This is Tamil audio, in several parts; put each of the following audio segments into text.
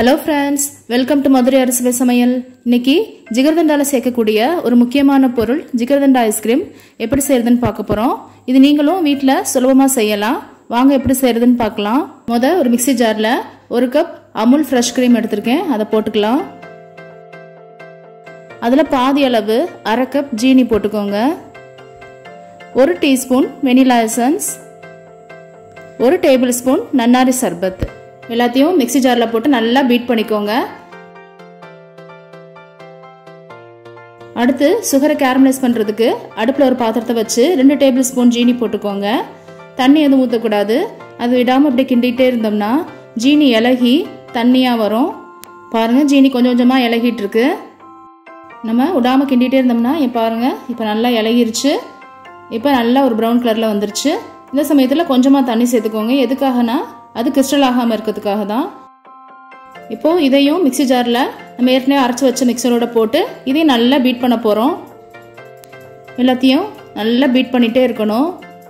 hello friends welcome to Madurai Arasu Samayal இன்னைக்கு ஜிகர்தண்டால சேர்க்கக்கூடிய ஒரு முக்கியமான பொருள் ஜிகர்தண்டா ஐஸ்கிரீம் எப்படி செய்யறதுன்னு பார்க்க போகிறோம் இது நீங்களும் வீட்டில் சுலபமாக செய்யலாம் வாங்க எப்படி செய்யறதுன்னு பார்க்கலாம் முத ஒரு மிக்ஸி ஜாரில் ஒரு கப் அமுல் ஃப்ரெஷ் க்ரீம் எடுத்திருக்கேன் அதை போட்டுக்கலாம் அதில் பாதி அளவு அரை கப் ஜீனி போட்டுக்கோங்க ஒரு டீஸ்பூன் வெனிலா எசன்ஸ் ஒரு டேபிள் ஸ்பூன் நன்னாரி சர்பத் எல்லாத்தையும் மிக்ஸி ஜாரில் போட்டு நல்லா பீட் பண்ணிக்கோங்க அடுத்து சுகரை கேரமலைஸ் பண்ணுறதுக்கு அடுப்பில் ஒரு பாத்திரத்தை வச்சு ரெண்டு டேபிள் ஸ்பூன் ஜீனி போட்டுக்கோங்க தண்ணி எதுவும் ஊற்றக்கூடாது அது விடாமல் அப்படியே கிண்டிகிட்டே இருந்தோம்னா ஜீனி இலகி தண்ணியாக வரும் பாருங்கள் ஜீனி கொஞ்சம் கொஞ்சமாக இலகிட்டு இருக்கு நம்ம விடாமல் கிண்டிகிட்டே இருந்தோம்னா இப்போ பாருங்கள் இப்போ நல்லா இலகிருச்சு இப்போ நல்லா ஒரு ப்ரௌன் கலரில் வந்துருச்சு இந்த சமயத்தில் கொஞ்சமாக தண்ணி சேர்த்துக்கோங்க எதுக்காகனா அது கிறிஸ்டல் ஆகாமல் இருக்கிறதுக்காக தான் இப்போது இதையும் மிக்சி ஜாரில் நம்ம ஏற்கனவே அரைச்சி வச்ச மிக்சரோட போட்டு இதையும் நல்லா பீட் பண்ண போகிறோம் எல்லாத்தையும் நல்லா பீட் பண்ணிகிட்டே இருக்கணும்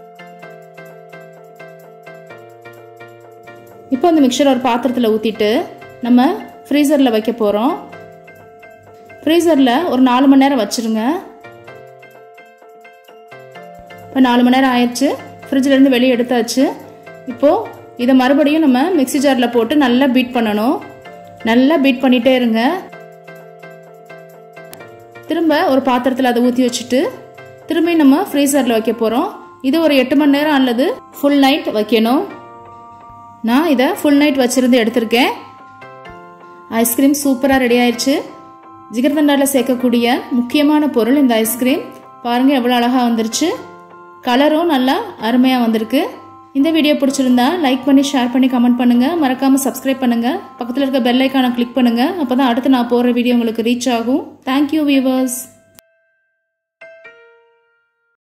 இப்போ அந்த மிக்சர் ஒரு பாத்திரத்தில் ஊற்றிட்டு நம்ம ஃப்ரீசரில் வைக்க போகிறோம் ஃப்ரீசரில் ஒரு நாலு மணி நேரம் வச்சுருங்க இப்போ நாலு மணி நேரம் ஆயிடுச்சு ஃப்ரிட்ஜிலேருந்து வெளியே எடுத்தாச்சு இப்போது இதை மறுபடியும் நம்ம மிக்சி ஜாரில் போட்டு நல்லா பீட் பண்ணணும் நல்லா பீட் பண்ணிகிட்டே இருங்க திரும்ப ஒரு பாத்திரத்தில் அதை ஊற்றி வச்சுட்டு திரும்பி நம்ம ஃப்ரீசரில் வைக்க போகிறோம் இது ஒரு எட்டு மணி நேரம் அல்லது ஃபுல் நைட் வைக்கணும் நான் இதை ஃபுல் நைட் வச்சுருந்து எடுத்திருக்கேன் ஐஸ்கிரீம் சூப்பராக ரெடி ஆயிடுச்சு ஜிகர்தண்டாவில் சேர்க்கக்கூடிய முக்கியமான பொருள் இந்த ஐஸ்கிரீம் பாருங்கள் எவ்வளோ அழகாக வந்துருச்சு கலரும் நல்லா அருமையாக வந்திருக்கு இந்த வீடியோ பிடிச்சிருந்தா லைக் பண்ணி ஷேர் பண்ணி கமெண்ட் பண்ணுங்கள் மறக்காமல் சப்ஸ்கிரைப் பண்ணுங்கள் பக்கத்தில் இருக்க பெல் ஐக்கானை கிளிக் பண்ணுங்கள் அப்போ தான் அடுத்து நான் போடுற வீடியோ உங்களுக்கு ரீச் ஆகும் தேங்க்யூ வியூவர்ஸ்